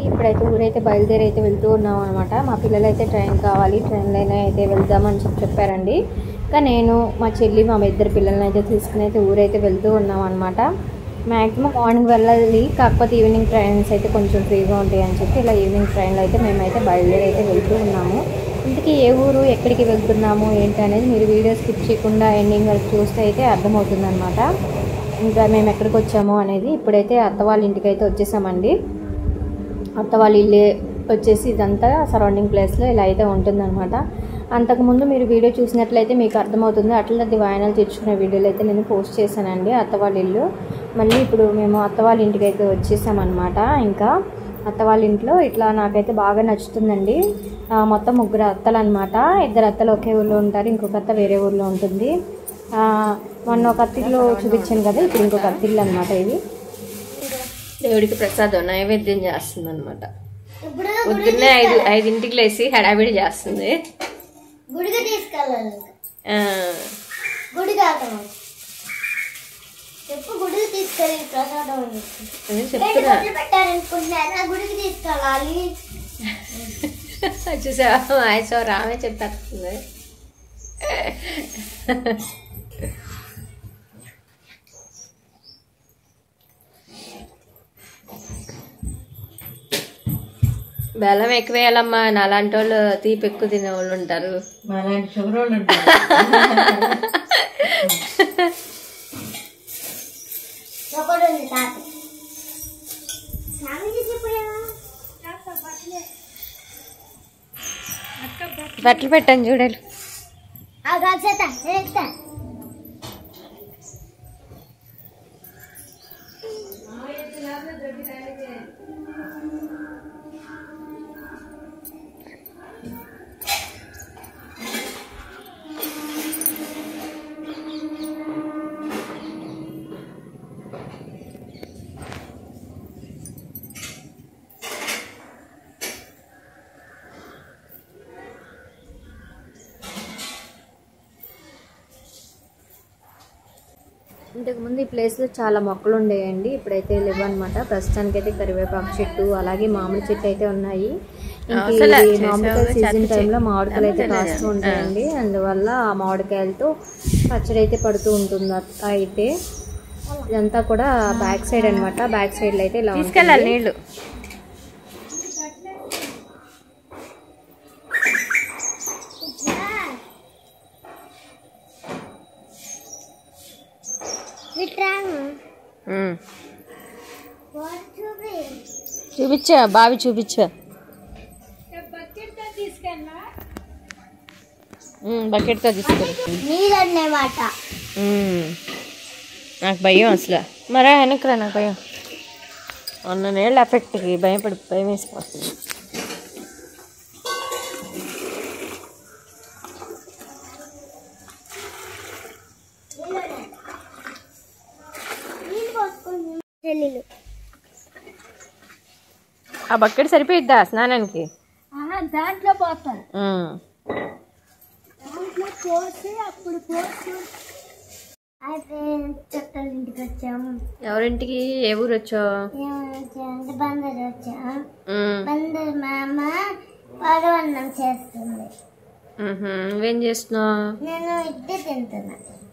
ఇప్పుడైతే ఊరైతే బయలుదేరి అయితే వెళ్తూ ఉన్నాం అనమాట మా పిల్లలు అయితే ట్రైన్ కావాలి ట్రైన్లో అయితే వెళ్దామని చెప్పి చెప్పారండి ఇంకా నేను మా చెల్లి మా ఇద్దరు పిల్లల్ని అయితే తీసుకుని అయితే ఊరైతే వెళ్తూ ఉన్నాం అనమాట మ్యాక్సిమం మార్నింగ్ వెళ్ళాలి కాకపోతే ఈవినింగ్ ట్రైన్స్ అయితే కొంచెం ఫ్రీగా ఉంటాయి అని చెప్పి ఇలా ఈవినింగ్ ట్రైన్లో అయితే మేమైతే బయలుదేరి అయితే వెళ్తూ ఉన్నాము ఇంతకీ ఏ ఊరు ఎక్కడికి వెళ్తున్నాము ఏంటి అనేది మీరు వీడియో స్కిప్ చేయకుండా ఎండింగ్ వరకు చూస్తే అయితే అర్థమవుతుందన్నమాట ఇంకా మేము ఎక్కడికి వచ్చాము అనేది ఇప్పుడైతే అత్త వాళ్ళ ఇంటికి అయితే వచ్చేసామండి అత్త వాళ్ళ ఇల్లు వచ్చేసి ఇదంతా సరౌండింగ్ ప్లేస్లో ఇలా అయితే ఉంటుందన్నమాట అంతకుముందు మీరు వీడియో చూసినట్లయితే మీకు అర్థమవుతుంది అట్లా వాయనాలు తెచ్చుకునే వీడియోలు అయితే నేను పోస్ట్ చేశానండి అత్త వాళ్ళ ఇల్లు మళ్ళీ ఇప్పుడు మేము అత్త వాళ్ళ ఇంటికి అయితే వచ్చేసామన్నమాట ఇంకా అత్త వాళ్ళ ఇంట్లో ఇట్లా నాకైతే బాగా నచ్చుతుందండి ఆ, మొత్తం ముగ్గురు అత్తలు అనమాట ఇద్దరు అత్తలు ఒకే ఊళ్ళో ఉంటారు ఇంకొక అత్త వేరే ఊళ్ళో ఉంటుంది ఆ, మొన్న ఒక అత్తిల్లో చూపించాను కదా ఇప్పుడు ఇంకొక అత్తిల్లు అనమాట ఇది దేవుడికి ప్రసాదం నైవేద్యం చేస్తుంది అనమాట ఇప్పుడు పొద్దున్నే ఐదు ఐదింటికి లేసి హడావిడి చేస్తుంది గుడికి తీసుకెళ్ళాలి ఆ, గుడి కాదు చెప్పు గుడికి తీసుకెళ్ళి ప్రసాదం అని చెప్పి. అదే ఏంటి చెప్తున్నా బొట్లు పెట్టారనుకుంటున్నారా గుడికి తీసుకెళ్ళాలి చూసావా ఆయసో రామే చెప్పేస్తుంది బెల్లం ఎక్కువ వేయాలమ్మా నాలాంటి వాళ్ళు తీపి ఎక్కువ తినే వాళ్ళు ఉంటారు మాలాంటి షుగర్ వాళ్ళు ఉంటారు ఒకటి ఉంది తాత స్వామిజీ చెప్పావా బట్టలు పెట్టాను చూడాలి ఆ కాల్చేత నేస్తా ఇంతకుముందు ఈ ప్లేస్లో చాలా మొక్కలు ఉండేయండి ఇప్పుడైతే లేవు అనమాట ప్రస్తుతానికైతే కరివేపాకు చెట్టు అలాగే మామిడి చెట్టు అయితే ఉన్నాయి ఇంక ఇది మామిడికాయ సీజన్ టైంలో మామిడికాయలు అయితే కాస్తూ ఉంటాయండి అందువల్ల ఆ మామిడికాయలతో పచ్చడి అయితే పడుతూ ఉంటుంది అత్త అయితే ఇదంతా కూడా బ్యాక్ సైడ్ అన్నమాట బ్యాక్ సైడ్ లో అయితే ఇలా తీసుకెళ్ళాలి నీళ్లు విట్రాను చూపి చూపించా బావి చూపించా బకెట్తో తీసుకెళ్ళి నీళ్ళనే మాట నాకు భయం అసలు మరా వెనకరా నాకు భయం అన్న నీళ్ళ ఎఫెక్ట్కి భయపడి భయం వేసిపోతుంది నీళ్ళు పోసుకొని చెల్లెలు ఆ బకెట్ సరిపోయిద్దా స్నానానికి దాంట్లో పోతాను ఉమ్. దాంట్లో పోసి అప్పుడు పోసి అయితే చుట్టాల ఇంటికి వచ్చాము ఎవరింటికి ఏ ఊరు వచ్చో ఏమంటే బందరు వచ్చాము బందరు మా అమ్మ పరవన్నం చేస్తుంది నువ్వేం చేస్తున్నావు నేను ఇడ్లీ తింటున్నా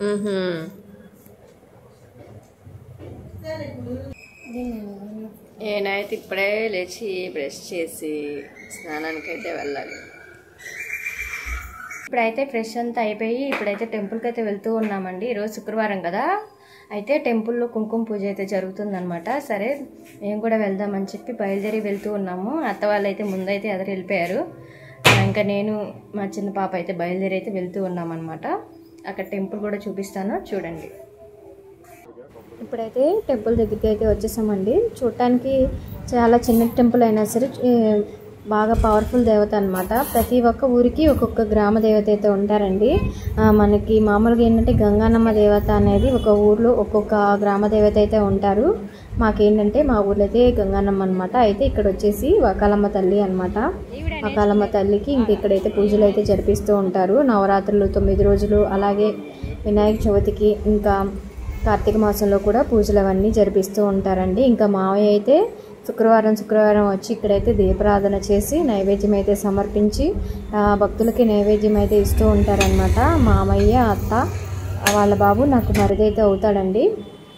తిన్నాను. నేనైతే ఇప్పుడే లేచి బ్రష్ చేసి స్నానానికి అయితే వెళ్ళాలి ఇప్పుడైతే ఫ్రెష్ అంతా అయిపోయి ఇప్పుడైతే టెంపుల్కి అయితే వెళ్తూ ఉన్నామండి ఈరోజు శుక్రవారం కదా అయితే టెంపుల్లో కుంకుమ పూజ అయితే జరుగుతుందనమాట సరే మేము కూడా వెళ్దామని చెప్పి బయలుదేరి వెళ్తూ ఉన్నాము అత్త వాళ్ళు అయితే ముందైతే ఎదురు వెళ్ళిపోయారు ఇంకా నేను మా చిన్న పాప అయితే బయలుదేరి అయితే వెళ్తూ ఉన్నామన్నమాట అక్కడ టెంపుల్ కూడా చూపిస్తాను చూడండి ఇప్పుడైతే టెంపుల్ దగ్గరికి అయితే వచ్చేసామండి చూడటానికి చాలా చిన్న టెంపుల్ అయినా సరే ఏ, బాగా పవర్ఫుల్ దేవత అనమాట ప్రతి ఒక్క ఊరికి ఒక్కొక్క గ్రామ దేవత అయితే ఉంటారండి ఆ, మనకి మామూలుగా ఏంటంటే గంగానమ్మ దేవత అనేది ఒక ఊర్లో ఒక్కొక్క గ్రామ దేవత అయితే ఉంటారు మాకేంటంటే మా ఊర్లో అయితే గంగానమ్మ అనమాట అయితే ఇక్కడ వచ్చేసి వకాలమ్మ తల్లి అనమాట వకాలమ్మ తల్లికి ఇంక ఇక్కడైతే పూజలు అయితే జరిపిస్తూ ఉంటారు నవరాత్రులు తొమ్మిది రోజులు అలాగే వినాయక చవితికి ఇంకా కార్తీక మాసంలో కూడా పూజలు అవన్నీ జరిపిస్తూ ఉంటారండి ఇంకా మావయ్య అయితే శుక్రవారం శుక్రవారం వచ్చి ఇక్కడైతే దీపారాధన చేసి నైవేద్యం అయితే సమర్పించి ఆ, భక్తులకి నైవేద్యం అయితే ఇస్తూ ఉంటారనమాట మామయ్య అత్త వాళ్ళ బాబు నాకు మరిదైతే అవుతాడండి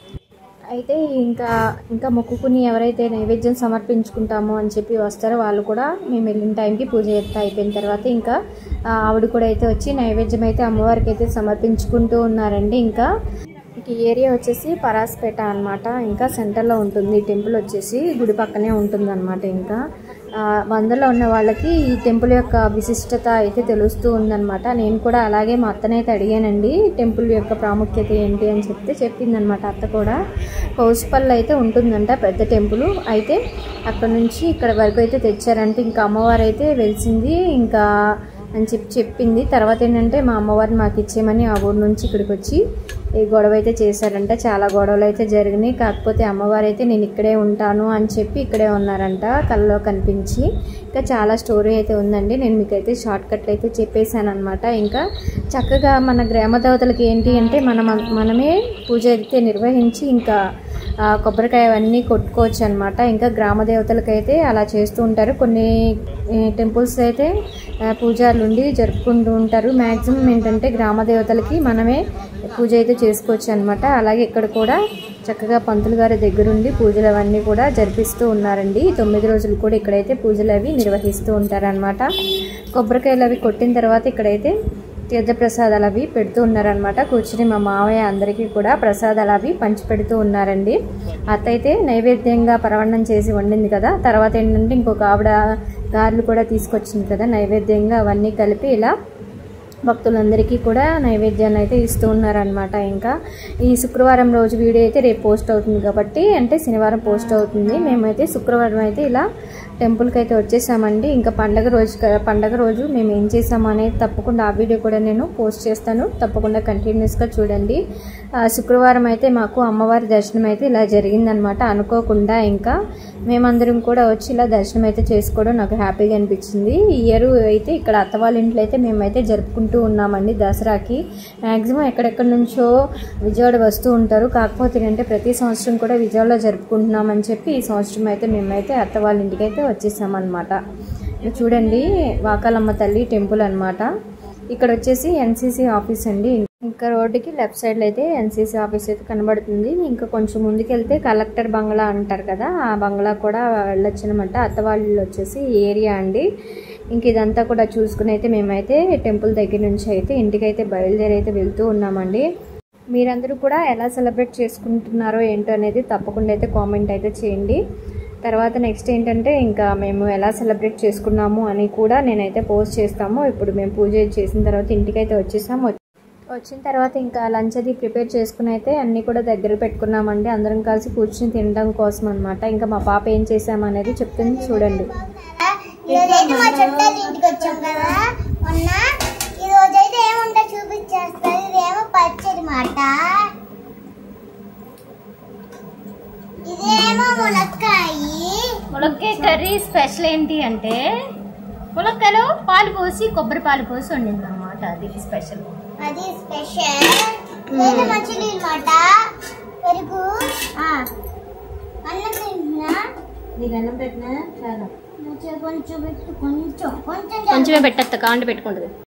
అయితే ఇంకా ఇంకా మొక్కుకుని ఎవరైతే నైవేద్యం సమర్పించుకుంటామో అని చెప్పి వస్తారో వాళ్ళు కూడా మేము వెళ్ళిన టైంకి పూజ అయితే అయిపోయిన తర్వాత ఇంకా ఆ, ఆవిడ కూడా అయితే వచ్చి నైవేద్యం అయితే అమ్మవారికి అయితే సమర్పించుకుంటూ ఉన్నారండి ఇంకా ఇంక ఈ ఏరియా వచ్చేసి పరాస్పేట అన్నమాట ఇంకా సెంటర్లో ఉంటుంది ఈ టెంపుల్ వచ్చేసి గుడి పక్కనే ఉంటుంది అనమాట ఇంకా ఆ, వందలో ఉన్న వాళ్ళకి ఈ టెంపుల్ యొక్క విశిష్టత అయితే తెలుస్తూ ఉందన్నమాట నేను కూడా అలాగే మా అత్తనైతే అడిగానండి టెంపుల్ యొక్క ప్రాముఖ్యత ఏంటి అని చెప్తే చెప్పిందనమాట అత్త కూడా కౌసుపల్లి అయితే ఉంటుందంట పెద్ద టెంపుల్ అయితే అక్కడ నుంచి ఇక్కడ వరకు అయితే తెచ్చారంటే ఇంకా అమ్మవారు అయితే వెలిసింది ఇంకా అని చెప్పి చెప్పింది తర్వాత ఏంటంటే మా అమ్మవారిని మాకు ఇచ్చేయమని ఆ ఊరు నుంచి ఇక్కడికి వచ్చి ఈ గొడవ అయితే చేశారంట చాలా గొడవలు అయితే జరిగినాయి కాకపోతే అమ్మవారు అయితే నేను ఇక్కడే ఉంటాను అని చెప్పి ఇక్కడే ఉన్నారంట కళ్ళలో కనిపించి ఇంకా చాలా స్టోరీ అయితే ఉందండి నేను మీకైతే షార్ట్ కట్లు అయితే చెప్పేశాను అనమాట ఇంకా చక్కగా మన గ్రామ దేవతలకి ఏంటి అంటే మనం మనమే పూజ అయితే నిర్వహించి ఇంకా ఆ, కొబ్బరికాయ అవన్నీ కొట్టుకోవచ్చు అనమాట ఇంకా గ్రామ దేవతలకైతే అలా చేస్తూ ఉంటారు కొన్ని టెంపుల్స్ అయితే ఆ, పూజారులు ఉండి జరుపుకుంటూ ఉంటారు మ్యాక్సిమం ఏంటంటే గ్రామ దేవతలకి మనమే పూజ అయితే చేసుకోవచ్చు అనమాట అలాగే ఇక్కడ కూడా చక్కగా పంతులు గారి దగ్గరుండి పూజలు అవన్నీ కూడా జరిపిస్తూ ఉన్నారండి ఈ తొమ్మిది రోజులు కూడా ఇక్కడైతే పూజలు అవి నిర్వహిస్తూ ఉంటారనమాట కొబ్బరికాయలు అవి కొట్టిన తర్వాత ఇక్కడైతే తీర్థ ప్రసాదాలు అవి పెడుతూ ఉన్నారనమాట కూర్చుని మా మావయ్య అందరికీ కూడా ప్రసాదాలు అవి పంచి పెడుతూ ఉన్నారండి అత్త అయితే నైవేద్యంగా పరవణం చేసి వండింది కదా తర్వాత ఏంటంటే ఇంకొక ఆవిడ గారెలు కూడా తీసుకొచ్చింది కదా నైవేద్యంగా అవన్నీ కలిపి ఇలా భక్తులందరికీ కూడా నైవేద్యాన్ని అయితే ఇస్తూ ఉన్నారనమాట ఇంకా ఈ శుక్రవారం రోజు వీడియో అయితే రేపు పోస్ట్ అవుతుంది కాబట్టి అంటే శనివారం పోస్ట్ అవుతుంది మేమైతే శుక్రవారం అయితే ఇలా టెంపుల్కి అయితే వచ్చేసామండి ఇంకా పండగ రోజు క- పండగ రోజు మేము ఏం చేసాము అనేది తప్పకుండా ఆ వీడియో కూడా నేను పోస్ట్ చేస్తాను తప్పకుండా కంటిన్యూస్గా చూడండి ఆ, శుక్రవారం అయితే మాకు అమ్మవారి దర్శనం అయితే ఇలా జరిగిందనమాట అనుకోకుండా ఇంకా మేమందరం కూడా వచ్చి ఇలా దర్శనం అయితే చేసుకోవడం నాకు హ్యాపీగా అనిపించింది ఈ ఇయర్ అయితే ఇక్కడ అత్త వాళ్ళ ఇంట్లో అయితే మేమైతే జరుపుకుంటూ ఉన్నామండి దసరాకి మ్యాక్సిమం ఎక్కడెక్కడి నుంచో విజయవాడ వస్తూ ఉంటారు కాకపోతే ఏంటంటే ప్రతి సంవత్సరం కూడా విజయవాడలో జరుపుకుంటున్నామని చెప్పి ఈ సంవత్సరం అయితే మేమైతే అత్త వాళ్ళ ఇంటికి అయితే వచ్చేసామన్నమాట ఇది చూడండి వాకాలమ్మ తల్లి టెంపుల్ అన్నమాట ఇక్కడ వచ్చేసి ఎన్సీసీ ఆఫీస్ అండి ఇంకా రోడ్డుకి లెఫ్ట్ సైడ్లో అయితే ఎన్సీసీ ఆఫీస్ అయితే కనబడుతుంది ఇంకా కొంచెం ముందుకెళ్తే కలెక్టర్ బంగ్లా అంటారు కదా ఆ బంగ్లా కూడా వెళ్ళొచ్చు అనమాట అత్తవాళ్ళు వచ్చేసి ఈ ఏరియా అండి ఇంక ఇదంతా కూడా చూసుకుని అయితే మేమైతే టెంపుల్ దగ్గర నుంచి అయితే ఇంటికైతే బయలుదేరి అయితే వెళ్తూ ఉన్నామండి మీరందరూ కూడా ఎలా సెలబ్రేట్ చేసుకుంటున్నారో ఏంటో అనేది తప్పకుండా అయితే కామెంట్ అయితే చేయండి తర్వాత నెక్స్ట్ ఏంటంటే ఇంకా మేము ఎలా సెలబ్రేట్ చేసుకున్నాము అని కూడా నేనైతే పోస్ట్ చేస్తాము ఇప్పుడు మేము పూజ చేసిన తర్వాత ఇంటికైతే వచ్చేసాము వచ్చిన తర్వాత ఇంకా లంచ్ అది ప్రిపేర్ చేసుకుని అయితే అన్నీ కూడా దగ్గర పెట్టుకున్నామండి అందరం కలిసి కూర్చుని తినడం కోసం అనమాట ఇంకా మా పాప ఏం చేసామనేది చెప్తుంది చూడండి ఈరోజైతే మా చుట్టాలు ఇంటికి వచ్చాం కదా మొన్న ఈ రోజైతే ఏముంటో చూపించేస్తారు ఇదేమో పచ్చడి మాట ఇదేమో మునక్కాయి ములక్కాయ కర్రీ స్పెషల్ ఏంటి అంటే ములక్కాయలో పాలు పోసి కొబ్బరి పాలు పోసి వండింది అనమాట అది స్పెషల్ అది స్పెషల్ ఇదైతే మచిలీ మాట పెరుగు ఆ, అన్నం తింటున్నా నీకు అన్నం పెట్టినా చాలా కొంచెం కొంచెం పెట్టు కొంచెం కొంచెం కొంచెమే పెట్టేస్తా కాండి పెట్టుకుంటుంది